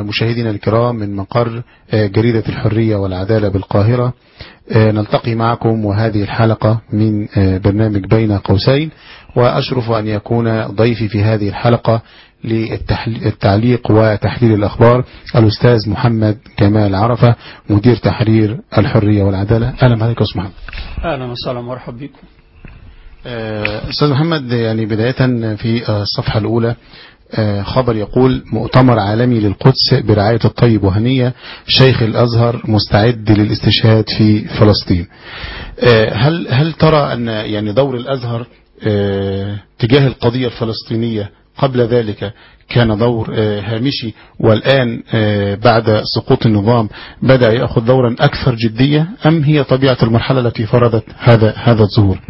مشاهدينا الكرام من مقر جريدة الحرية والعدالة بالقاهرة نلتقي معكم وهذه الحلقة من برنامج بين قوسين وأشرف أن يكون ضيفي في هذه الحلقة للتعليق وتحليل الأخبار الأستاذ محمد جمال عرفة مدير تحرير الحرية والعدالة أهلا عليكم أستاذ محمد أهلا وسهلا مرحبا بكم أستاذ محمد يعني بداية في الصفحة الأولى خبر يقول مؤتمر عالمي للقدس برعاية الطيب وهنية شيخ الأزهر مستعد للاستشهاد في فلسطين هل هل ترى أن يعني دور الأزهر تجاه القضية الفلسطينية قبل ذلك كان دور هامشي والآن بعد سقوط النظام بدأ يأخذ دورا أكثر جدية أم هي طبيعة المرحلة التي فرضت هذا هذا الظهور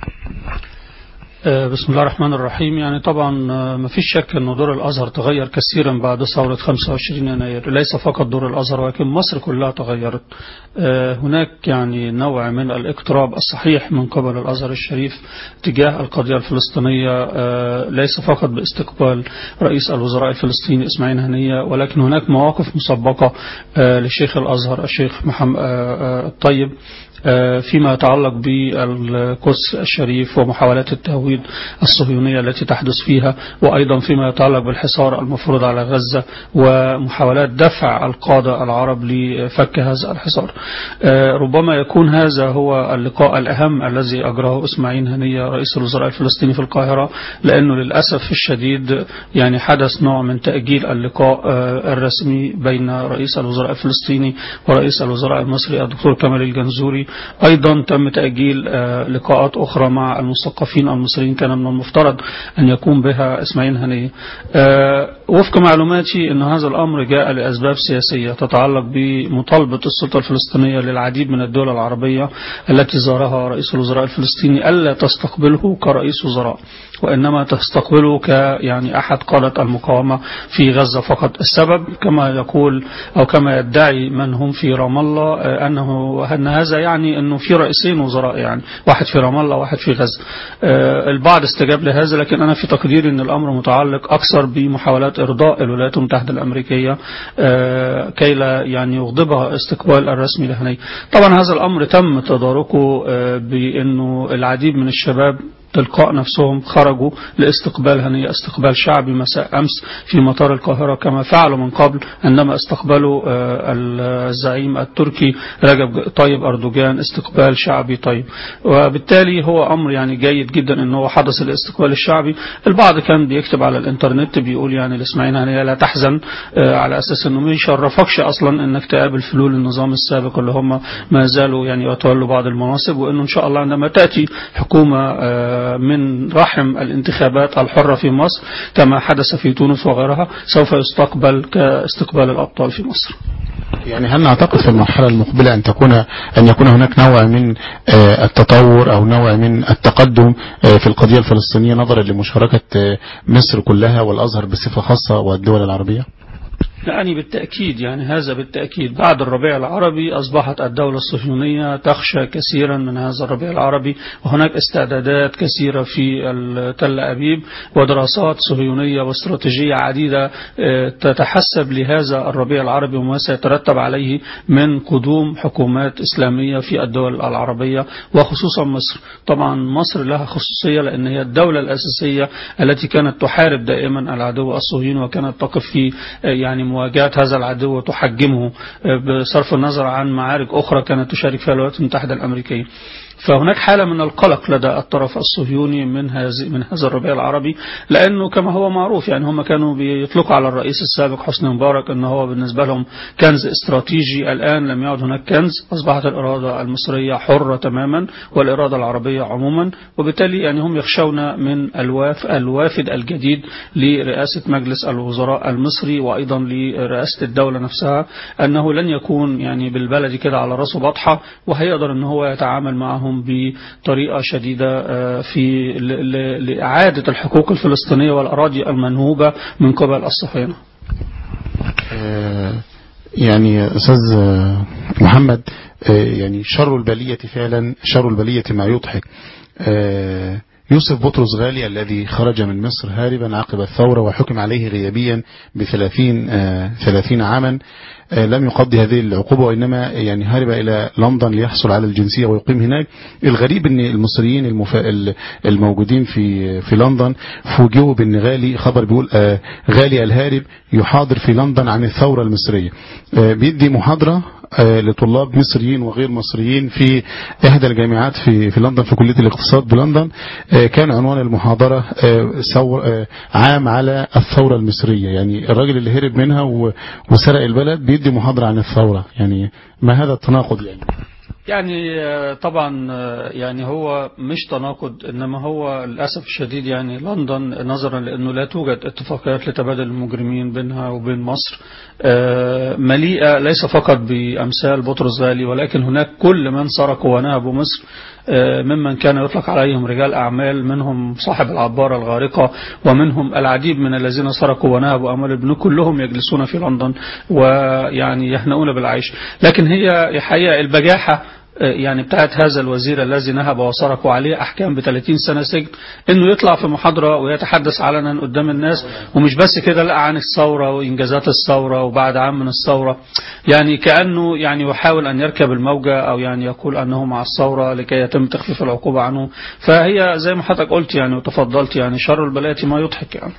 بسم الله الرحمن الرحيم يعني طبعا ما فيش شك أن دور الأزهر تغير كثيرا بعد ثورة 25 يناير ليس فقط دور الأزهر ولكن مصر كلها تغيرت هناك يعني نوع من الاقتراب الصحيح من قبل الأزهر الشريف تجاه القضية الفلسطينية ليس فقط باستقبال رئيس الوزراء الفلسطيني إسماعيل هنية ولكن هناك مواقف مسبقة لشيخ الأزهر الشيخ محمد الطيب فيما يتعلق بالقدس الشريف ومحاولات التهويد الصهيونية التي تحدث فيها وأيضا فيما يتعلق بالحصار المفروض على غزة ومحاولات دفع القادة العرب لفك هذا الحصار ربما يكون هذا هو اللقاء الأهم الذي أجراه إسماعيل هنية رئيس الوزراء الفلسطيني في القاهرة لأنه للأسف الشديد يعني حدث نوع من تأجيل اللقاء الرسمي بين رئيس الوزراء الفلسطيني ورئيس الوزراء المصري الدكتور كمال الجنزوري أيضا تم تأجيل لقاءات أخرى مع المثقفين المصريين كان من المفترض أن يقوم بها إسماعيل هنية وفق معلوماتي أن هذا الأمر جاء لأسباب سياسية تتعلق بمطالبة السلطة الفلسطينية للعديد من الدول العربية التي زارها رئيس الوزراء الفلسطيني ألا تستقبله كرئيس وزراء وإنما تستقبله ك يعني أحد قادة المقاومة في غزة فقط السبب كما يقول أو كما يدعي من هم في رام الله أنه أن هذا يعني أنه في رئيسين وزراء يعني واحد في رام الله وواحد في غزة البعض استجاب لهذا لكن أنا في تقديري أن الأمر متعلق أكثر بمحاولات إرضاء الولايات المتحدة الأمريكية كي لا يعني يغضبها استقبال الرسمي لهنية طبعا هذا الأمر تم تداركه بأنه العديد من الشباب تلقاء نفسهم خرجوا لاستقبال هنية استقبال شعبي مساء أمس في مطار القاهرة كما فعلوا من قبل عندما استقبلوا الزعيم التركي رجب طيب أردوغان استقبال شعبي طيب وبالتالي هو أمر يعني جيد جدا أنه حدث الاستقبال الشعبي البعض كان بيكتب على الانترنت بيقول يعني لإسماعيل هنية لا تحزن على أساس أنه ما يشرفكش أصلا أنك تقابل فلول النظام السابق اللي هم ما زالوا يعني يتولوا بعض المناصب وأنه إن شاء الله عندما تأتي حكومة من رحم الانتخابات الحرة في مصر كما حدث في تونس وغيرها سوف يستقبل كاستقبال الأبطال في مصر يعني هل نعتقد في المرحلة المقبلة أن تكون أن يكون هناك نوع من التطور أو نوع من التقدم في القضية الفلسطينية نظرا لمشاركة مصر كلها والأزهر بصفة خاصة والدول العربية؟ يعني بالتأكيد يعني هذا بالتأكيد بعد الربيع العربي أصبحت الدولة الصهيونية تخشى كثيرا من هذا الربيع العربي وهناك استعدادات كثيرة في تل أبيب ودراسات صهيونية واستراتيجية عديدة تتحسب لهذا الربيع العربي وما سيترتب عليه من قدوم حكومات إسلامية في الدول العربية وخصوصا مصر طبعا مصر لها خصوصية لأن هي الدولة الأساسية التي كانت تحارب دائما العدو الصهيوني وكانت تقف في يعني مواجهة هذا العدو وتحجمه بصرف النظر عن معارك أخرى كانت تشارك فيها الولايات المتحدة الأمريكية فهناك حالة من القلق لدى الطرف الصهيوني من هذا من هذا الربيع العربي لأنه كما هو معروف يعني هم كانوا بيطلقوا على الرئيس السابق حسني مبارك أنه هو بالنسبة لهم كنز استراتيجي الآن لم يعد هناك كنز أصبحت الإرادة المصرية حرة تماما والإرادة العربية عموما وبالتالي يعني هم يخشون من الواف الوافد الجديد لرئاسة مجلس الوزراء المصري وأيضا لرئاسة الدولة نفسها أنه لن يكون يعني بالبلدي كده على رأسه بطحة وهيقدر أنه هو يتعامل معهم بطريقة شديدة في لإعادة الحقوق الفلسطينية والأراضي المنهوبة من قبل الصهاينة يعني أستاذ محمد يعني شر البلية فعلا شر البلية ما يضحك يوسف بطرس غالي الذي خرج من مصر هاربا عقب الثورة وحكم عليه غيابيا بثلاثين ثلاثين عاما لم يقضي هذه العقوبة وإنما يعني هرب إلى لندن ليحصل على الجنسية ويقيم هناك الغريب أن المصريين المف... الموجودين في في لندن فوجئوا بأن غالي خبر بيقول غالي الهارب يحاضر في لندن عن الثورة المصرية بيدي محاضرة لطلاب مصريين وغير مصريين في إحدى الجامعات في في لندن في كلية الاقتصاد بلندن كان عنوان المحاضرة ثور عام على الثورة المصرية يعني الراجل اللي هرب منها وسرق البلد بيدي محاضرة عن الثورة يعني ما هذا التناقض يعني يعني طبعا يعني هو مش تناقض انما هو للاسف الشديد يعني لندن نظرا لانه لا توجد اتفاقيات لتبادل المجرمين بينها وبين مصر مليئه ليس فقط بامثال بطرس غالي ولكن هناك كل من سرقوا ونهبوا مصر ممن كان يطلق عليهم رجال أعمال منهم صاحب العبارة الغارقة ومنهم العديد من الذين سرقوا ونهبوا أموال البنوك كلهم يجلسون في لندن ويعني يهنؤون بالعيش لكن هي حقيقة البجاحة يعني بتاعت هذا الوزير الذي نهب وسرق وعليه أحكام ب 30 سنة سجن إنه يطلع في محاضرة ويتحدث علنا قدام الناس ومش بس كده لا عن الثورة وإنجازات الثورة وبعد عام من الثورة يعني كأنه يعني يحاول أن يركب الموجة أو يعني يقول أنه مع الثورة لكي يتم تخفيف العقوبة عنه فهي زي ما حضرتك قلت يعني وتفضلت يعني شر البلاء ما يضحك يعني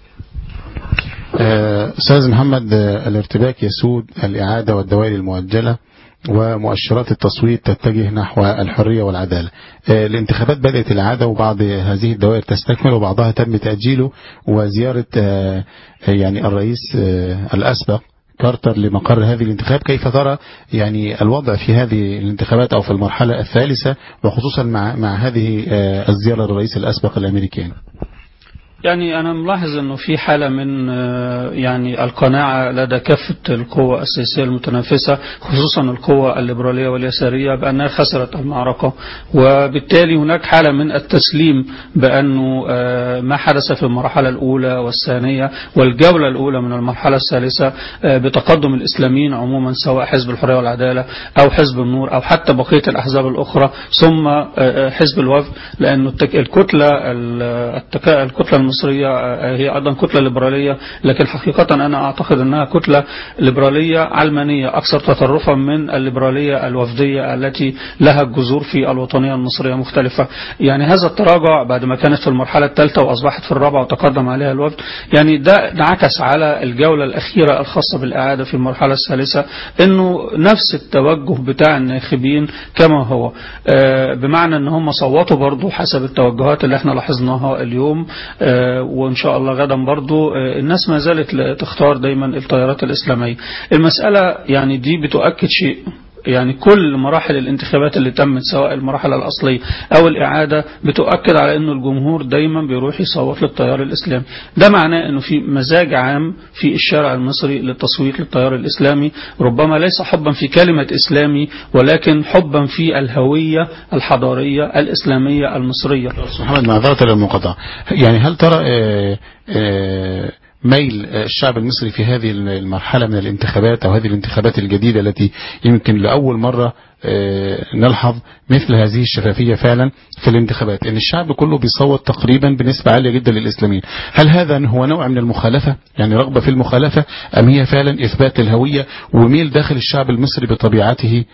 أستاذ محمد الارتباك يسود الإعادة والدوائر المؤجلة ومؤشرات التصويت تتجه نحو الحرية والعدالة الانتخابات بدأت العادة وبعض هذه الدوائر تستكمل وبعضها تم تأجيله وزيارة يعني الرئيس الأسبق كارتر لمقر هذه الانتخاب كيف ترى يعني الوضع في هذه الانتخابات أو في المرحلة الثالثة وخصوصا مع مع هذه الزيارة للرئيس الأسبق الأمريكي يعني أنا ملاحظ أنه في حالة من يعني القناعة لدى كافة القوى السياسية المتنافسة خصوصا القوى الليبرالية واليسارية بأنها خسرت المعركة وبالتالي هناك حالة من التسليم بأنه ما حدث في المرحلة الأولى والثانية والجولة الأولى من المرحلة الثالثة بتقدم الإسلاميين عموما سواء حزب الحرية والعدالة أو حزب النور أو حتى بقية الأحزاب الأخرى ثم حزب الوفد لأنه الكتلة الكتلة المصرية هي أيضا كتلة ليبرالية لكن حقيقة أنا أعتقد أنها كتلة ليبرالية علمانية أكثر تطرفا من الليبرالية الوفدية التي لها الجذور في الوطنية المصرية مختلفة يعني هذا التراجع بعد ما كانت في المرحلة الثالثة وأصبحت في الرابعة وتقدم عليها الوفد يعني ده انعكس على الجولة الأخيرة الخاصة بالإعادة في المرحلة الثالثة أنه نفس التوجه بتاع الناخبين كما هو بمعنى أن هم صوتوا برضو حسب التوجهات اللي احنا لاحظناها اليوم وإن شاء الله غدا برضو الناس ما زالت تختار دايما التيارات الإسلامية المسألة يعني دي بتؤكد شيء يعني كل مراحل الانتخابات اللي تمت سواء المراحل الأصلية أو الإعادة بتؤكد على أنه الجمهور دايما بيروح يصوت للتيار الإسلامي ده معناه أنه في مزاج عام في الشارع المصري للتصويت للتيار الإسلامي ربما ليس حبا في كلمة إسلامي ولكن حبا في الهوية الحضارية الإسلامية المصرية محمد معذرة للمقاطعة يعني هل ترى آآ آآ ميل الشعب المصري في هذه المرحلة من الانتخابات أو هذه الانتخابات الجديدة التي يمكن لأول مرة نلحظ مثل هذه الشفافية فعلا في الانتخابات ان الشعب كله بيصوت تقريبا بنسبة عالية جدا للإسلاميين هل هذا هو نوع من المخالفة يعني رغبة في المخالفة أم هي فعلا إثبات الهوية وميل داخل الشعب المصري بطبيعته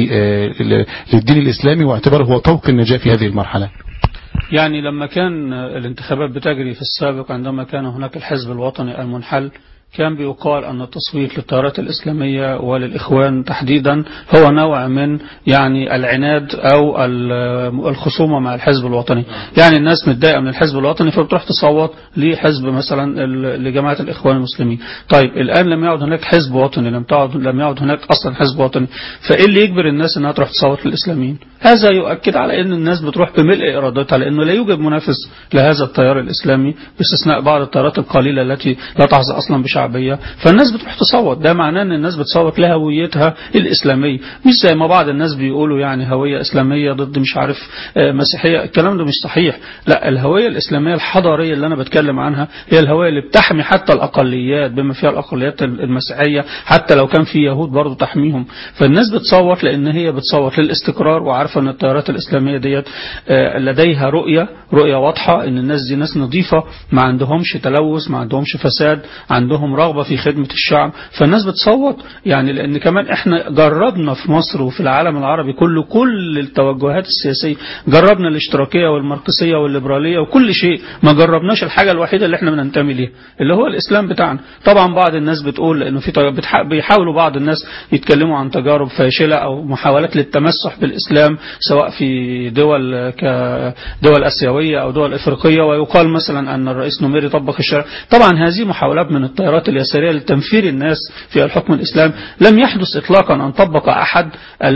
للدين الإسلامي واعتباره هو طوق النجاة في هذه المرحلة يعني لما كان الانتخابات بتجري في السابق عندما كان هناك الحزب الوطني المنحل كان بيقال أن التصويت للتيارات الإسلامية وللإخوان تحديدا هو نوع من يعني العناد أو الخصومة مع الحزب الوطني يعني الناس متضايقة من الحزب الوطني فبتروح تصوت لحزب مثلا لجماعة الإخوان المسلمين طيب الآن لم يعد هناك حزب وطني لم تعد لم يعد هناك أصلا حزب وطني فإيه اللي يجبر الناس أنها تروح تصوت للإسلاميين هذا يؤكد على أن الناس بتروح بملء إرادتها لأنه لا يوجد منافس لهذا التيار الإسلامي باستثناء بعض التيارات القليلة التي لا تحظى أصلا بشعب شعبيه فالناس بتروح تصوت ده معناه ان الناس بتصوت لهويتها الاسلاميه مش زي ما بعض الناس بيقولوا يعني هويه اسلاميه ضد مش عارف مسيحيه الكلام ده مش صحيح لا الهويه الاسلاميه الحضاريه اللي انا بتكلم عنها هي الهويه اللي بتحمي حتى الاقليات بما فيها الاقليات المسيحيه حتى لو كان في يهود برضه تحميهم فالناس بتصوت لان هي بتصوت للاستقرار وعارفه ان التيارات الاسلاميه ديت لديها رؤيه رؤيه واضحه ان الناس دي ناس نظيفه ما عندهمش تلوث ما عندهمش فساد عندهم رغبه في خدمه الشعب فالناس بتصوت يعني لان كمان احنا جربنا في مصر وفي العالم العربي كله كل التوجهات السياسيه جربنا الاشتراكيه والماركسيه والليبراليه وكل شيء ما جربناش الحاجه الوحيده اللي احنا بننتمي ليها اللي هو الاسلام بتاعنا طبعا بعض الناس بتقول لانه في بيحاولوا بعض الناس يتكلموا عن تجارب فاشله او محاولات للتمسح بالاسلام سواء في دول كدول اسيويه او دول افريقيه ويقال مثلا ان الرئيس نميري طبق الشرع طبعا هذه محاولات من التيارات اليساريه لتنفير الناس في الحكم الاسلامي لم يحدث اطلاقا ان طبق احد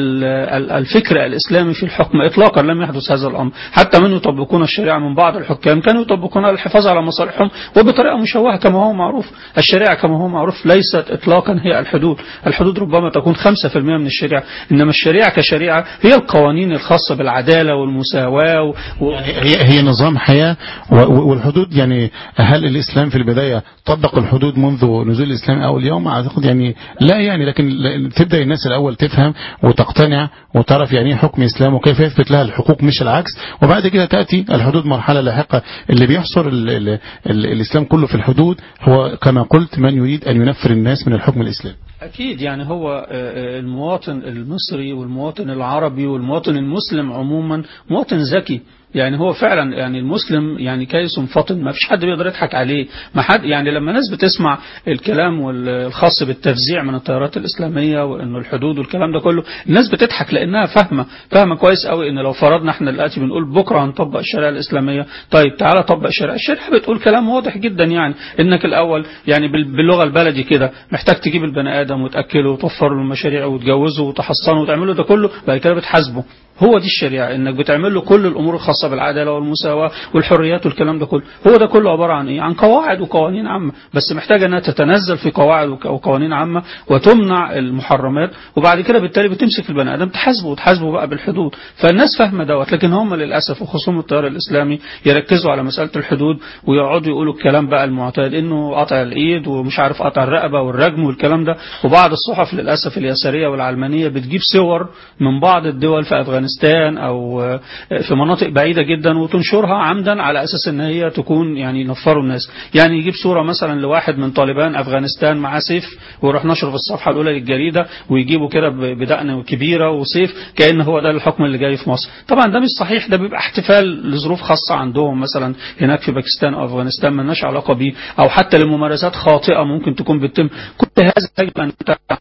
الفكر الاسلامي في الحكم اطلاقا لم يحدث هذا الامر حتى من يطبقون الشريعه من بعض الحكام كانوا يطبقونها للحفاظ على مصالحهم وبطريقه مشوهه كما هو معروف الشريعه كما هو معروف ليست اطلاقا هي الحدود الحدود ربما تكون 5% من الشريعه انما الشريعه كشريعه هي القوانين الخاصه بالعداله والمساواه و... هي هي نظام حياه والحدود يعني هل الاسلام في البدايه طبق الحدود منذ نزول الاسلام اول يوم اعتقد يعني لا يعني لكن تبدا الناس الاول تفهم وتقتنع وتعرف يعني ايه حكم اسلام وكيف يثبت لها الحقوق مش العكس وبعد كده تاتي الحدود مرحله لاحقه اللي بيحصر ال ال ال الاسلام كله في الحدود هو كما قلت من يريد ان ينفر الناس من الحكم الاسلامي أكيد يعني هو المواطن المصري والمواطن العربي والمواطن المسلم عموما مواطن ذكي يعني هو فعلا يعني المسلم يعني كيس فطن ما فيش حد بيقدر يضحك عليه ما حد يعني لما الناس بتسمع الكلام الخاص بالتفزيع من التيارات الاسلاميه وانه الحدود والكلام ده كله الناس بتضحك لانها فاهمه فاهمه كويس قوي ان لو فرضنا احنا دلوقتي بنقول بكره هنطبق الشريعه الاسلاميه طيب تعالى طبق الشريعه الشريعه بتقول كلام واضح جدا يعني انك الاول يعني باللغه البلدي كده محتاج تجيب البني ادم وتاكله وتوفر له المشاريع وتجوزه وتحصنه وتعمله ده كله بعد كده بتحاسبه هو دي الشريعة انك بتعمل له كل الامور الخاصة بالعدالة والمساواة والحريات والكلام ده كله هو ده كله عبارة عن ايه عن قواعد وقوانين عامة بس محتاجة انها تتنزل في قواعد وقوانين عامة وتمنع المحرمات وبعد كده بالتالي بتمسك البني ادم تحاسبه وتحاسبه بقى بالحدود فالناس فاهمة دوت لكن هم للاسف وخصوم التيار الاسلامي يركزوا على مسألة الحدود ويقعدوا يقولوا الكلام بقى المعتاد انه قطع الايد ومش عارف قطع الرقبة والرجم والكلام ده وبعض الصحف للاسف اليسارية والعلمانية بتجيب صور من بعض الدول في افغانستان افغانستان او في مناطق بعيدة جدا وتنشرها عمدا على اساس ان هي تكون يعني ينفروا الناس يعني يجيب صورة مثلا لواحد من طالبان افغانستان معاه سيف ويروح نشره في الصفحة الاولى للجريدة ويجيبوا كده بدقن كبيرة وسيف كأن هو ده الحكم اللي جاي في مصر طبعا ده مش صحيح ده بيبقى احتفال لظروف خاصة عندهم مثلا هناك في باكستان او افغانستان ملناش علاقة بيه او حتى لممارسات خاطئة ممكن تكون بتتم كل هذا يجب ان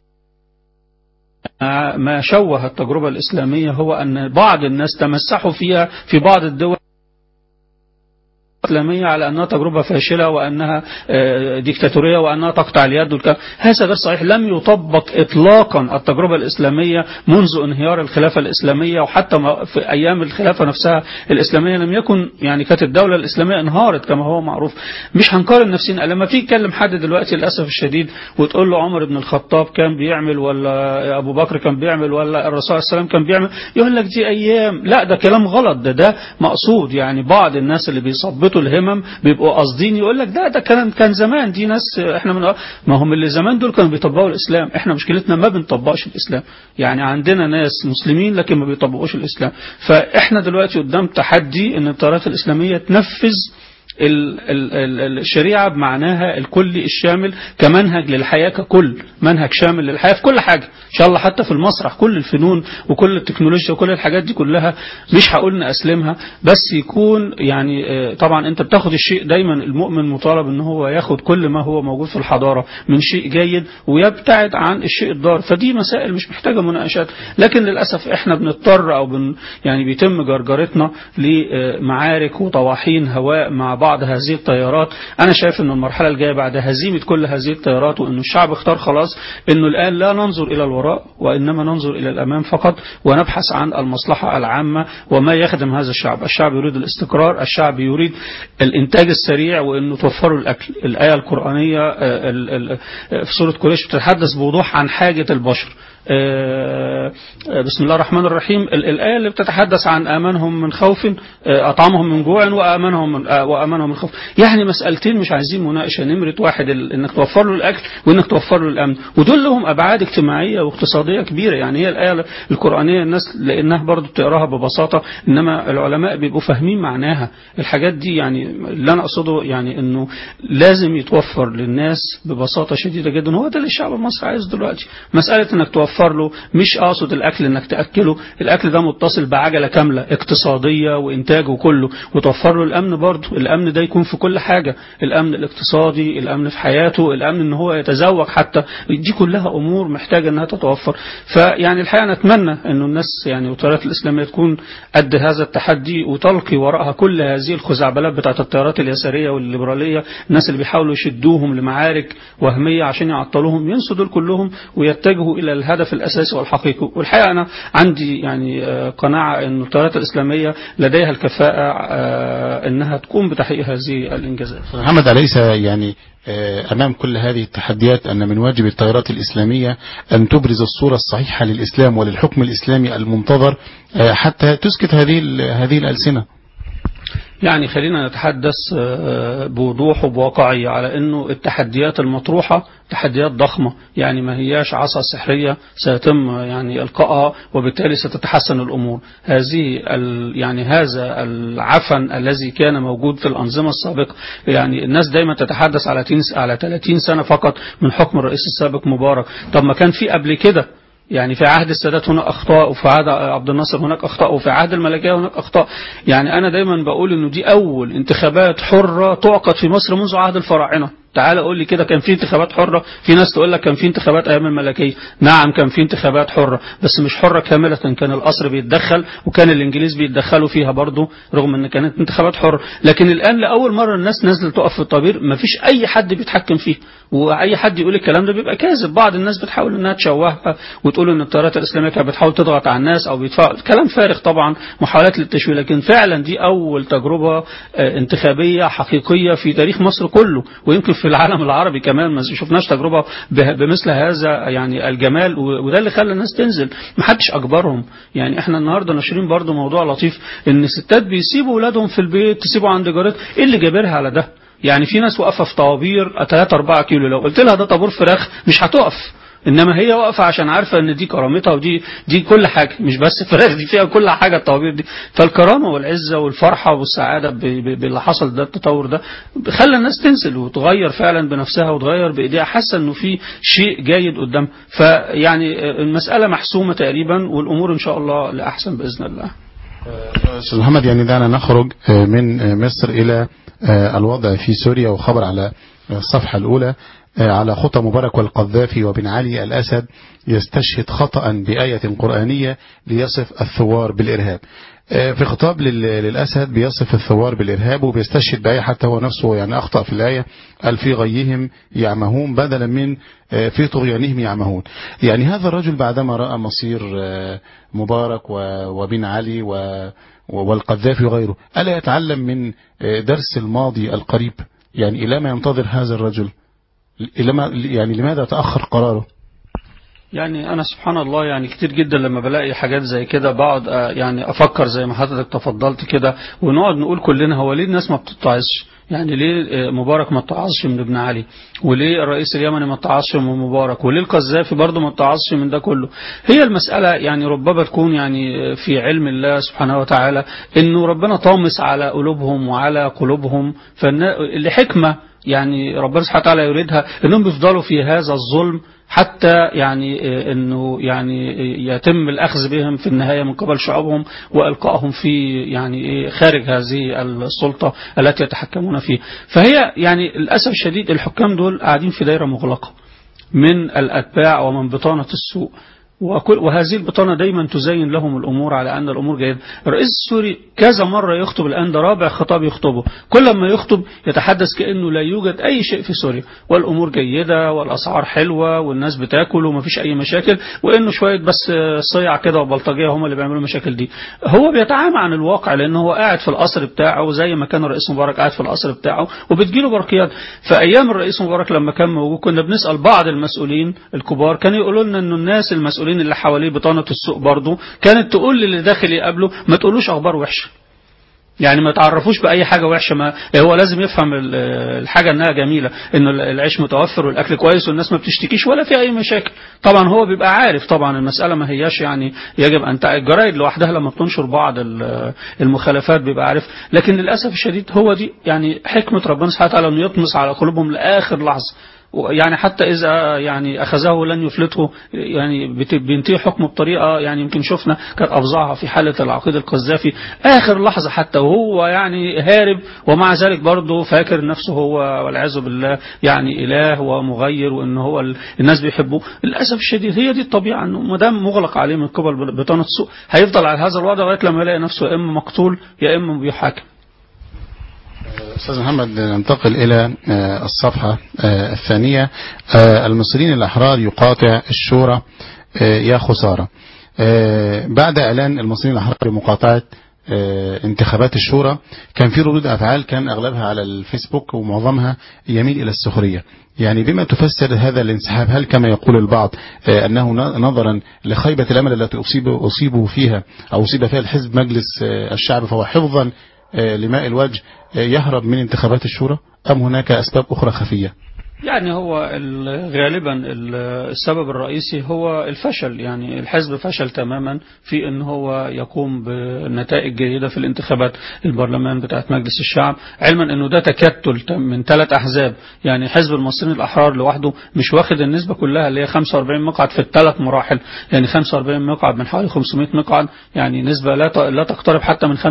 ما شوه التجربة الإسلامية هو أن بعض الناس تمسحوا فيها في بعض الدول الإسلامية على أنها تجربة فاشلة وأنها ديكتاتورية وأنها تقطع اليد والكلام هذا غير صحيح لم يطبق إطلاقا التجربة الإسلامية منذ انهيار الخلافة الإسلامية وحتى في أيام الخلافة نفسها الإسلامية لم يكن يعني كانت الدولة الإسلامية انهارت كما هو معروف مش هنقارن نفسنا لما تيجي تكلم حد دلوقتي للأسف الشديد وتقول له عمر بن الخطاب كان بيعمل ولا أبو بكر كان بيعمل ولا الرسول صلى الله عليه وسلم كان بيعمل يقول لك دي أيام لا ده كلام غلط ده ده مقصود يعني بعض الناس اللي بيثبتوا الهمم بيبقوا قاصدين يقول لك ده ده كلام كان زمان دي ناس احنا من ما هم اللي زمان دول كانوا بيطبقوا الاسلام احنا مشكلتنا ما بنطبقش الاسلام يعني عندنا ناس مسلمين لكن ما بيطبقوش الاسلام فاحنا دلوقتي قدام تحدي ان التيارات الاسلاميه تنفذ الشريعة بمعناها الكلي الشامل كمنهج للحياة ككل منهج شامل للحياة في كل حاجة إن شاء الله حتى في المسرح كل الفنون وكل التكنولوجيا وكل الحاجات دي كلها مش هقول نأسلمها بس يكون يعني طبعا أنت بتاخد الشيء دايما المؤمن مطالب أن هو ياخد كل ما هو موجود في الحضارة من شيء جيد ويبتعد عن الشيء الضار فدي مسائل مش محتاجة مناقشات لكن للأسف احنا بنضطر أو بن يعني بيتم جرجرتنا لمعارك وطواحين هواء مع بعض هذه التيارات أنا شايف أن المرحلة الجاية بعد هزيمة كل هذه التيارات وأن الشعب اختار خلاص أنه الآن لا ننظر إلى الوراء وإنما ننظر إلى الأمام فقط ونبحث عن المصلحة العامة وما يخدم هذا الشعب الشعب يريد الاستقرار الشعب يريد الإنتاج السريع وأنه توفروا الأكل الآية القرآنية آه، ال- ال- في سورة قريش بتتحدث بوضوح عن حاجة البشر آه، آه، بسم الله الرحمن الرحيم ال- الآية اللي بتتحدث عن آمنهم من خوف آه، أطعمهم من جوع وآمنهم من, آه، وآمنهم من خوف يعني مسألتين مش عايزين مناقشة نمرة واحد ال- إنك توفر له الأكل وإنك توفر له الأمن ودول لهم أبعاد اجتماعية واقتصادية كبيرة يعني هي الآية القرآنية الناس لأنها برضو بتقراها ببساطة إنما العلماء بيبقوا فاهمين معناها الحاجات دي يعني اللي أنا أقصده يعني إنه لازم يتوفر للناس ببساطة شديدة جدا هو ده اللي الشعب المصري عايز دلوقتي مسألة إنك توفر له مش أقصد الأكل إنك تأكله الأكل ده متصل بعجلة كاملة اقتصادية وإنتاج وكله وتوفر له الأمن برضه الأمن ده يكون في كل حاجة الأمن الاقتصادي الأمن في حياته الأمن إن هو يتزوج حتى دي كلها أمور محتاجة إنها تتوفر فيعني الحقيقة نتمنى إنه الناس يعني والتيارات الإسلامية تكون قد هذا التحدي وتلقي وراءها كل هذه الخزعبلات بتاعت التيارات اليسارية والليبرالية الناس اللي بيحاولوا يشدوهم لمعارك وهمية عشان يعطلوهم ينسوا دول كلهم ويتجهوا إلى الهدف الأساسي والحقيقي والحقيقة أنا عندي يعني آه، قناعة أن التيارات الإسلامية لديها الكفاءة آه، أنها تقوم بتحقيق هذه الإنجازات محمد أليس يعني آه، أمام كل هذه التحديات أن من واجب التيارات الإسلامية أن تبرز الصورة الصحيحة للإسلام وللحكم الإسلامي المنتظر آه، حتى تسكت هذه ال- هذه الألسنة يعني خلينا نتحدث آه، بوضوح وبواقعية على أنه التحديات المطروحة تحديات ضخمة يعني ما هياش عصا سحرية سيتم يعني إلقائها وبالتالي ستتحسن الأمور هذه ال يعني هذا العفن الذي كان موجود في الأنظمة السابقة يعني الناس دايما تتحدث على 30 على 30 سنة فقط من حكم الرئيس السابق مبارك طب ما كان في قبل كده يعني في عهد السادات هناك اخطاء وفي عهد عبد الناصر هناك اخطاء وفي عهد الملكيه هناك اخطاء يعني انا دايما بقول انه دي اول انتخابات حره تعقد في مصر منذ عهد الفراعنه تعال قول لي كده كان في انتخابات حره في ناس تقول لك كان في انتخابات ايام الملكيه نعم كان في انتخابات حره بس مش حره كامله كان القصر بيتدخل وكان الانجليز بيتدخلوا فيها برضه رغم ان كانت انتخابات حره لكن الان لاول مره الناس نزلت تقف في الطابير مفيش اي حد بيتحكم فيه واي حد يقول الكلام ده بيبقى كاذب بعض الناس بتحاول انها تشوهها وتقول ان التيارات الاسلاميه كانت بتحاول تضغط على الناس او بيدفعوا كلام فارغ طبعا محاولات للتشويه لكن فعلا دي اول تجربه آه، انتخابيه حقيقيه في تاريخ مصر كله ويمكن في العالم العربي كمان ما شفناش تجربه به- بمثل هذا يعني الجمال و- وده اللي خلى الناس تنزل ما حدش اجبرهم يعني احنا النهارده ناشرين برضو موضوع لطيف ان الستات بيسيبوا اولادهم في البيت تسيبوا عند جارات ايه اللي جابرها على ده يعني في ناس واقفه في طوابير 3 4 كيلو لو قلت لها ده طابور فراخ مش هتقف انما هي واقفه عشان عارفه ان دي كرامتها ودي دي كل حاجه مش بس فراخ دي فيها كل حاجه الطوابير دي فالكرامه والعزه والفرحه والسعاده ب- ب- باللي حصل ده التطور ده خلى الناس تنزل وتغير فعلا بنفسها وتغير بايديها حاسه انه في شيء جيد قدام فيعني المساله محسومه تقريبا والامور ان شاء الله لاحسن باذن الله أستاذ محمد يعني دعنا نخرج آه، من آه، مصر إلى آه، الوضع في سوريا وخبر على آه، الصفحة الأولى آه، على خطى مبارك والقذافي وبن علي الأسد يستشهد خطأ بآية قرآنية ليصف الثوار بالإرهاب آه، في خطاب لل- للأسد بيصف الثوار بالإرهاب وبيستشهد بآية حتى هو نفسه يعني أخطأ في الآية قال في غيهم يعمهون بدلا من آه، في طغيانهم يعمهون يعني هذا الرجل بعدما رأى مصير آه، مبارك و- وبن علي و- والقذافي وغيره ألا يتعلم من آه، درس الماضي القريب يعني إلى ما ينتظر هذا الرجل إلى ما يعني لماذا تأخر قراره يعني انا سبحان الله يعني كتير جدا لما بلاقي حاجات زي كده بقعد آه، يعني افكر زي ما حضرتك تفضلت كده ونقعد نقول كلنا هو ليه الناس ما بتتعظش يعني ليه آه، مبارك ما اتعظش من ابن علي وليه الرئيس اليمني ما اتعظش من مبارك وليه القذافي برضه ما اتعظش من ده كله هي المسألة يعني ربما تكون يعني في علم الله سبحانه وتعالى انه ربنا طامس على قلوبهم وعلى قلوبهم فالن- لحكمة يعني ربنا سبحانه وتعالى يريدها انهم يفضلوا في هذا الظلم حتى يعني آه، انه يعني آه، يتم الاخذ بهم في النهايه من قبل شعوبهم والقائهم في يعني إيه خارج هذه السلطه التي يتحكمون فيها فهي يعني للاسف الشديد الحكام دول قاعدين في دايره مغلقه من الاتباع ومن بطانه السوء وكل وهذه البطانة دايما تزين لهم الأمور على أن الأمور جيدة الرئيس السوري كذا مرة يخطب الآن ده رابع خطاب يخطبه كل ما يخطب يتحدث كأنه لا يوجد أي شيء في سوريا والأمور جيدة والأسعار حلوة والناس بتاكل وما فيش أي مشاكل وإنه شوية بس صيع كده وبلطجية هم اللي بيعملوا المشاكل دي هو بيتعامى عن الواقع لأنه هو قاعد في القصر بتاعه زي ما كان الرئيس مبارك قاعد في القصر بتاعه وبتجيله برقيات فأيام الرئيس مبارك لما كان موجود كنا بنسأل بعض المسؤولين الكبار كانوا يقولوا لنا إنه الناس المسؤولين اللي حواليه بطانة السوق برضه كانت تقول للي داخل يقابله ما تقولوش أخبار وحشة يعني ما تعرفوش بأي حاجة وحشة ما هو لازم يفهم الحاجة انها جميلة ان العيش متوفر والاكل كويس والناس ما بتشتكيش ولا في اي مشاكل طبعا هو بيبقى عارف طبعا المسألة ما هياش يعني يجب ان الجرايد لوحدها لما بتنشر بعض المخالفات بيبقى عارف لكن للأسف الشديد هو دي يعني حكمة ربنا سبحانه وتعالى انه يطمس على قلوبهم لآخر لحظة يعني حتى إذا يعني أخذه لن يفلته يعني بينتهي حكمه بطريقة يعني يمكن شفنا كانت أفظعها في حالة العقيد القذافي آخر لحظة حتى وهو يعني هارب ومع ذلك برضه فاكر نفسه هو والعياذ بالله يعني إله ومغير وإن هو الناس بيحبوه للأسف الشديد هي دي الطبيعة إنه ما دام مغلق عليه من قبل بطانة السوء هيفضل على هذا الوضع لغاية لما يلاقي نفسه يا إما مقتول يا إما بيحاكم أستاذ محمد ننتقل إلى الصفحة الثانية المصريين الأحرار يقاطع الشورى يا خسارة بعد إعلان المصريين الأحرار بمقاطعة انتخابات الشورى كان في ردود أفعال كان أغلبها على الفيسبوك ومعظمها يميل إلى السخرية يعني بما تفسر هذا الانسحاب هل كما يقول البعض أنه نظرا لخيبة الأمل التي أصيب أصيبه فيها أو أصيب فيها الحزب مجلس الشعب فهو حفظا لماء الوجه يهرب من انتخابات الشورى أم هناك أسباب أخرى خفية يعني هو غالبا السبب الرئيسي هو الفشل يعني الحزب فشل تماما في ان هو يقوم بنتائج جيدة في الانتخابات البرلمان بتاعت مجلس الشعب علما انه ده تكتل من ثلاث احزاب يعني حزب المصريين الاحرار لوحده مش واخد النسبة كلها اللي هي 45 مقعد في الثلاث مراحل يعني 45 مقعد من حوالي 500 مقعد يعني نسبة لا لا تقترب حتى من 5%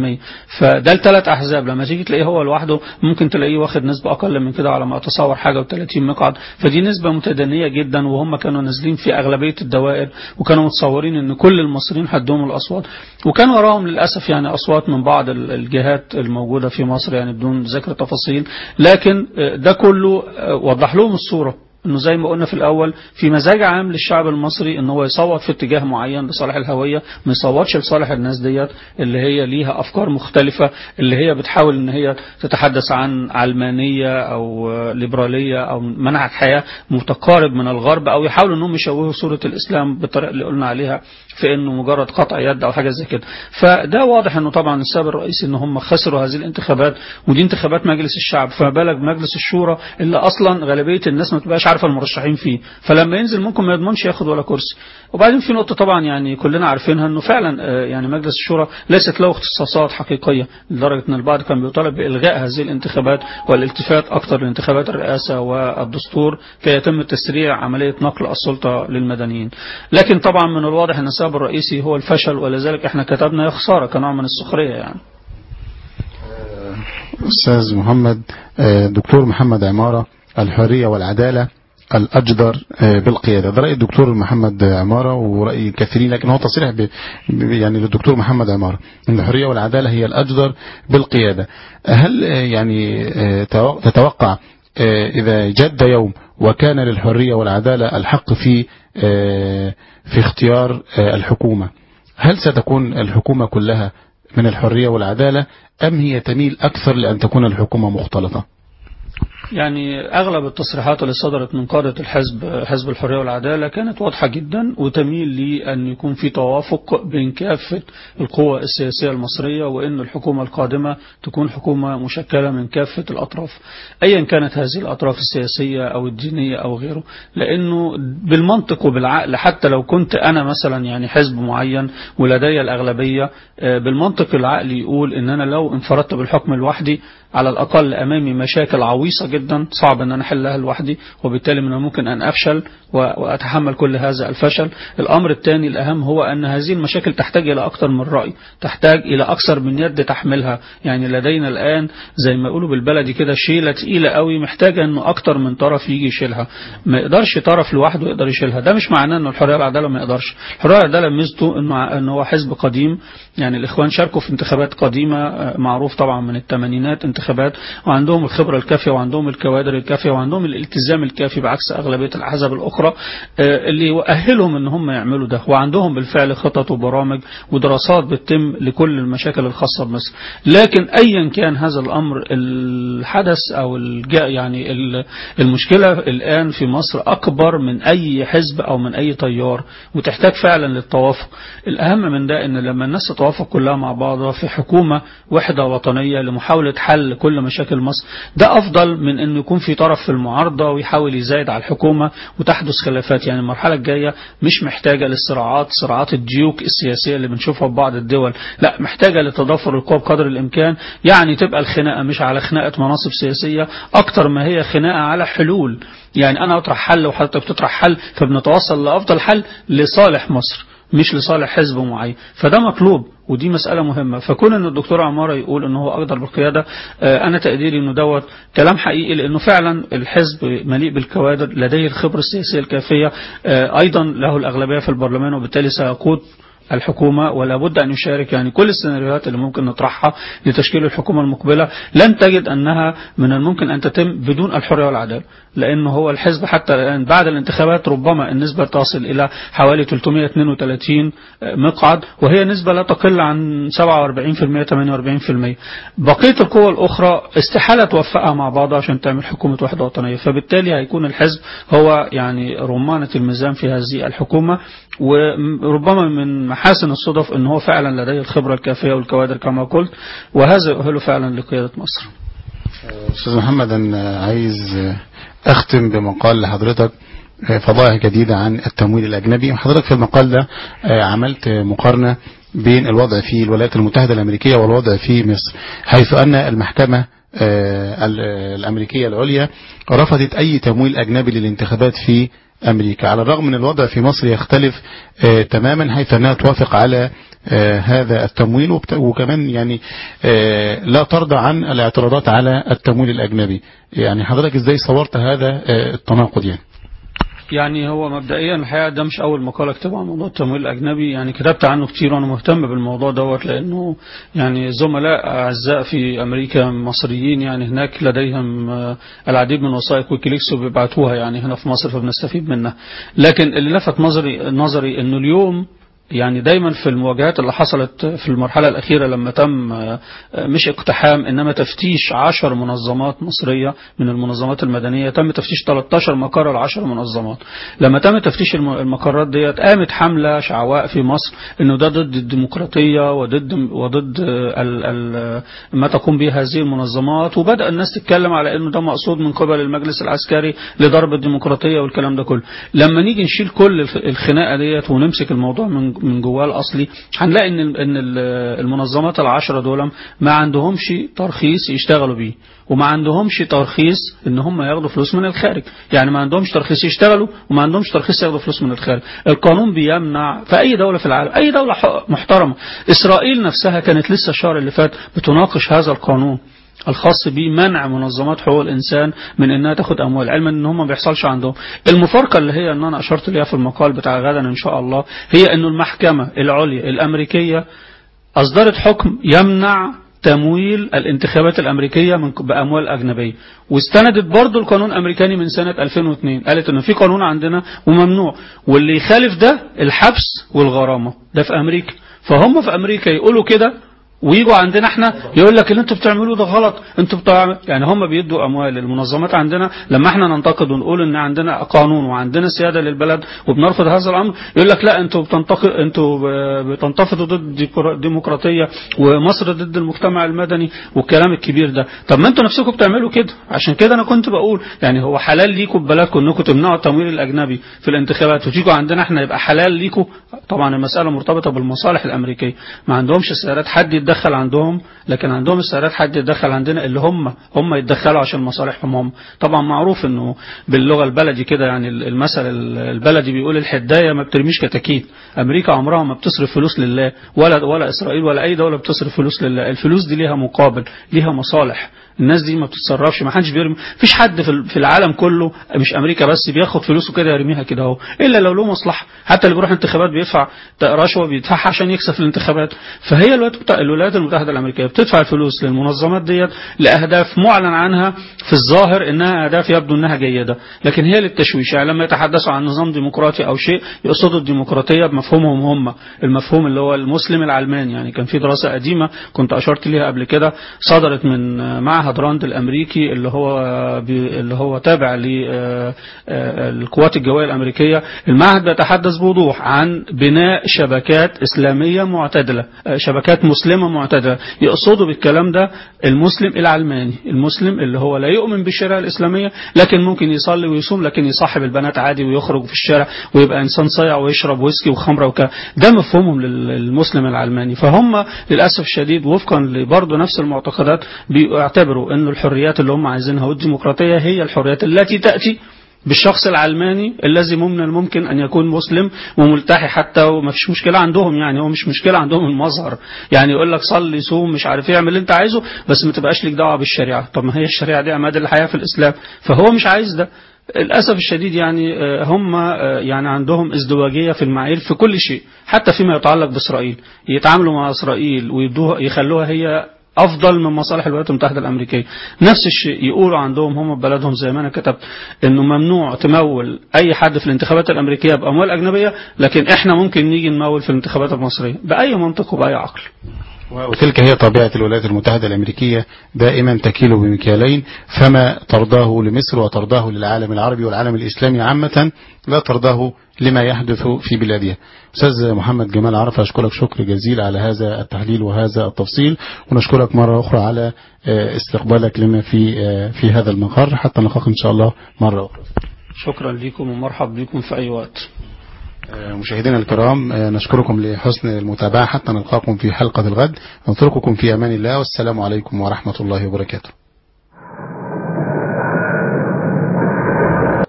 فده الثلاث احزاب لما تيجي تلاقيه هو لوحده ممكن تلاقيه واخد نسبة اقل من كده على ما اتصور حاجة 30 مقعد فدي نسبة متدنية جدا وهم كانوا نازلين في أغلبية الدوائر وكانوا متصورين أن كل المصريين هدوهم الأصوات وكان وراهم للأسف يعني أصوات من بعض الجهات الموجودة في مصر يعني بدون ذكر تفاصيل لكن ده كله وضح لهم الصورة انه زي ما قلنا في الاول في مزاج عام للشعب المصري ان هو يصوت في اتجاه معين لصالح الهويه ما يصوتش لصالح الناس ديت اللي هي ليها افكار مختلفه اللي هي بتحاول ان هي تتحدث عن علمانيه او ليبراليه او منهج حياه متقارب من الغرب او يحاولوا انهم يشوهوا صوره الاسلام بالطريقه اللي قلنا عليها في انه مجرد قطع يد او حاجه زي كده فده واضح انه طبعا السبب الرئيسي ان هم خسروا هذه الانتخابات ودي انتخابات مجلس الشعب فما بالك مجلس الشورى اللي اصلا غالبيه الناس ما تبقاش عارفه المرشحين فيه فلما ينزل ممكن ما يضمنش ياخد ولا كرسي وبعدين في نقطه طبعا يعني كلنا عارفينها انه فعلا يعني مجلس الشورى ليست له اختصاصات حقيقيه لدرجه ان البعض كان بيطالب بالغاء هذه الانتخابات والالتفات اكثر لانتخابات الرئاسه والدستور كي يتم تسريع عمليه نقل السلطه للمدنيين لكن طبعا من الواضح ان السبب الرئيسي هو الفشل ولذلك احنا كتبنا يا خساره كنوع من السخريه يعني أستاذ محمد دكتور محمد عمارة الحرية والعدالة الأجدر بالقيادة ده رأي الدكتور محمد عمارة ورأي كثيرين لكن هو تصريح ب... يعني للدكتور محمد عمارة أن الحرية والعدالة هي الأجدر بالقيادة هل يعني تتوقع إذا جد يوم وكان للحرية والعدالة الحق في في اختيار الحكومة هل ستكون الحكومة كلها من الحرية والعدالة أم هي تميل أكثر لأن تكون الحكومة مختلطة يعني أغلب التصريحات اللي صدرت من قادة الحزب حزب الحرية والعدالة كانت واضحة جدا وتميل لأن يكون في توافق بين كافة القوى السياسية المصرية وأن الحكومة القادمة تكون حكومة مشكلة من كافة الأطراف أيا كانت هذه الأطراف السياسية أو الدينية أو غيره لأنه بالمنطق وبالعقل حتى لو كنت أنا مثلا يعني حزب معين ولدي الأغلبية بالمنطق العقلي يقول أن أنا لو انفردت بالحكم لوحدي على الأقل أمامي مشاكل عويصة جدا صعب ان انا احلها لوحدي وبالتالي من الممكن ان افشل واتحمل كل هذا الفشل الامر الثاني الاهم هو ان هذه المشاكل تحتاج الى اكثر من راي تحتاج الى اكثر من يد تحملها يعني لدينا الان زي ما يقولوا بالبلدي كده شيله تقيله قوي محتاجه انه اكثر من طرف يجي يشيلها ما يقدرش طرف لوحده يقدر يشيلها ده مش معناه انه الحريه والعداله ما يقدرش الحريه والعداله ميزته انه ان هو حزب قديم يعني الاخوان شاركوا في انتخابات قديمه معروف طبعا من الثمانينات انتخابات وعندهم الخبره الكافيه وعندهم الكوادر الكافيه وعندهم الالتزام الكافي بعكس اغلبيه الاحزاب الاخرى اللي يؤهلهم ان هم يعملوا ده وعندهم بالفعل خطط وبرامج ودراسات بتتم لكل المشاكل الخاصه بمصر لكن ايا كان هذا الامر الحدث او يعني المشكله الان في مصر اكبر من اي حزب او من اي تيار وتحتاج فعلا للتوافق الاهم من ده ان لما الناس تتوافق كلها مع بعضها في حكومه وحده وطنيه لمحاوله حل كل مشاكل مصر ده افضل من انه يكون في طرف في المعارضه ويحاول يزايد على الحكومه وتحدث خلافات يعني المرحله الجايه مش محتاجه للصراعات صراعات الديوك السياسيه اللي بنشوفها في بعض الدول لا محتاجه لتضافر القوى بقدر الامكان يعني تبقى الخناقه مش على خناقه مناصب سياسيه اكتر ما هي خناقه على حلول يعني انا اطرح حل وحضرتك بتطرح حل فبنتوصل لافضل حل لصالح مصر مش لصالح حزب معين فده مطلوب ودي مسألة مهمة فكون ان الدكتور عمارة يقول ان هو اقدر بالقيادة انا تقديري انه دوت كلام حقيقي لانه فعلا الحزب مليء بالكوادر لديه الخبرة السياسية الكافية ايضا له الاغلبية في البرلمان وبالتالي سيقود الحكومة ولا بد أن يشارك يعني كل السيناريوهات اللي ممكن نطرحها لتشكيل الحكومة المقبلة لن تجد أنها من الممكن أن تتم بدون الحرية والعدالة لأنه هو الحزب حتى الآن بعد الانتخابات ربما النسبة تصل إلى حوالي 332 مقعد وهي نسبة لا تقل عن 47% 48% بقية القوى الأخرى استحالة توفقها مع بعضها عشان تعمل حكومة وحدة وطنية فبالتالي هيكون الحزب هو يعني رمانة الميزان في هذه الحكومة وربما من محاسن الصدف ان هو فعلا لديه الخبرة الكافية والكوادر كما قلت وهذا يؤهله فعلا لقيادة مصر أستاذ محمد أنا عايز أختم بمقال لحضرتك فضائح جديدة عن التمويل الأجنبي وحضرتك في المقال ده عملت مقارنة بين الوضع في الولايات المتحدة الأمريكية والوضع في مصر حيث أن المحكمة الأمريكية العليا رفضت أي تمويل أجنبي للانتخابات في أمريكا على الرغم من الوضع في مصر يختلف آه تماما حيث أنها توافق على آه هذا التمويل وكمان يعني آه لا ترضى عن الاعتراضات على التمويل الأجنبي يعني حضرتك ازاي صورت هذا التناقض يعني يعني هو مبدئيا الحقيقه ده مش اول مقاله اكتبها عن موضوع التمويل الاجنبي يعني كتبت عنه كتير وانا مهتم بالموضوع دوت لانه يعني زملاء اعزاء في امريكا مصريين يعني هناك لديهم العديد من وثائق ويكيليكس وبيبعتوها يعني هنا في مصر فبنستفيد منها لكن اللي لفت نظري نظري انه اليوم يعني دايما في المواجهات اللي حصلت في المرحلة الأخيرة لما تم مش اقتحام إنما تفتيش عشر منظمات مصرية من المنظمات المدنية تم تفتيش 13 مقر لعشر منظمات لما تم تفتيش المقرات ديت قامت حملة شعواء في مصر إنه ده ضد الديمقراطية وضد وضد ال ال ما تقوم به هذه المنظمات وبدأ الناس تتكلم على إنه ده مقصود من قبل المجلس العسكري لضرب الديمقراطية والكلام ده كله لما نيجي نشيل كل الخناقة ديت ونمسك الموضوع من من جواه الاصلي هنلاقي ان ان المنظمات العشره دول ما عندهمش ترخيص يشتغلوا بيه وما عندهمش ترخيص ان هم ياخدوا فلوس من الخارج يعني ما عندهمش ترخيص يشتغلوا وما عندهمش ترخيص ياخدوا فلوس من الخارج القانون بيمنع في اي دولة في العالم اي دولة محترمة اسرائيل نفسها كانت لسه الشهر اللي فات بتناقش هذا القانون الخاص بمنع منظمات حقوق الانسان من انها تاخد اموال علما ان هم ما بيحصلش عندهم المفارقه اللي هي ان انا اشرت ليها في المقال بتاع غدا ان شاء الله هي انه المحكمه العليا الامريكيه اصدرت حكم يمنع تمويل الانتخابات الامريكيه من باموال اجنبيه واستندت برضه القانون الامريكاني من سنه 2002 قالت انه في قانون عندنا وممنوع واللي يخالف ده الحبس والغرامه ده في امريكا فهم في امريكا يقولوا كده ويجوا عندنا احنا يقول لك اللي انتوا بتعملوه ده غلط انتوا بتاع يعني هم بيدوا اموال للمنظمات عندنا لما احنا ننتقد ونقول ان عندنا قانون وعندنا سياده للبلد وبنرفض هذا الامر يقول لك لا انتوا بتنتقد انتوا بتنتفضوا ضد الديمقراطيه ومصر ضد المجتمع المدني والكلام الكبير ده طب ما انتوا نفسكم بتعملوا كده عشان كده انا كنت بقول يعني هو حلال ليكم ببلدكم انكم تمنعوا التمويل الاجنبي في الانتخابات وتيجوا عندنا احنا يبقى حلال ليكم طبعا المساله مرتبطه بالمصالح الامريكيه ما عندهمش سيادات حد يتدخل عندهم لكن عندهم استعداد حد يتدخل عندنا اللي هم هم يتدخلوا عشان مصالحهم هم طبعا معروف انه باللغه البلدي كده يعني المثل البلدي بيقول الحدايه ما بترميش كتاكيت امريكا عمرها ما بتصرف فلوس لله ولا ولا اسرائيل ولا اي دوله بتصرف فلوس لله الفلوس دي ليها مقابل ليها مصالح الناس دي ما بتتصرفش ما حدش بيرمي فيش حد في العالم كله مش امريكا بس بياخد فلوسه كده يرميها كده اهو الا لو له مصلحه حتى اللي بيروح انتخابات بيدفع رشوه بيدفعها عشان يكسب في الانتخابات فهي الولايات المتحده الامريكيه بتدفع الفلوس للمنظمات ديت لاهداف معلن عنها في الظاهر انها اهداف يبدو انها جيده لكن هي للتشويش يعني لما يتحدثوا عن نظام ديمقراطي او شيء يقصدوا الديمقراطيه بمفهومهم هم المفهوم اللي هو المسلم العلماني يعني كان في دراسه قديمه كنت اشرت ليها قبل كده صدرت من معهد معهد راند الامريكي اللي هو اللي هو تابع للقوات الجويه الامريكيه المعهد بيتحدث بوضوح عن بناء شبكات اسلاميه معتدله شبكات مسلمه معتدله يقصدوا بالكلام ده المسلم العلماني المسلم اللي هو لا يؤمن بالشريعه الاسلاميه لكن ممكن يصلي ويصوم لكن يصاحب البنات عادي ويخرج في الشارع ويبقى انسان صايع ويشرب ويسكي وخمره وكده ده مفهومهم للمسلم العلماني فهم للاسف الشديد وفقا لبرضه نفس المعتقدات بيعتبروا انه الحريات اللي هم عايزينها والديمقراطيه هي الحريات التي تاتي بالشخص العلماني الذي من الممكن ان يكون مسلم وملتحي حتى وما فيش مشكله عندهم يعني هو مش مشكله عندهم المظهر يعني يقول لك صلي صوم مش عارف ايه اعمل اللي انت عايزه بس ما تبقاش ليك دعوه بالشريعه طب ما هي الشريعه دي عماد الحياه في الاسلام فهو مش عايز ده للاسف الشديد يعني هم يعني عندهم ازدواجيه في المعايير في كل شيء حتى فيما يتعلق باسرائيل يتعاملوا مع اسرائيل ويدوها يخلوها هي افضل من مصالح الولايات المتحده الامريكيه نفس الشيء يقولوا عندهم هم بلدهم زي ما انا كتبت انه ممنوع تمول اي حد في الانتخابات الامريكيه باموال اجنبيه لكن احنا ممكن نيجي نمول في الانتخابات المصريه باي منطق وباي عقل وتلك هي طبيعة الولايات المتحدة الأمريكية دائما تكيل بمكيالين فما ترضاه لمصر وترضاه للعالم العربي والعالم الإسلامي عامة لا ترضاه لما يحدث في بلادها أستاذ محمد جمال عرفة أشكرك شكر جزيل على هذا التحليل وهذا التفصيل ونشكرك مرة أخرى على استقبالك لنا في في هذا المقر حتى نلقاك إن شاء الله مرة أخرى شكرا لكم ومرحب بكم في أي وقت مشاهدينا الكرام نشكركم لحسن المتابعة حتى نلقاكم في حلقة الغد نترككم في أمان الله والسلام عليكم ورحمة الله وبركاته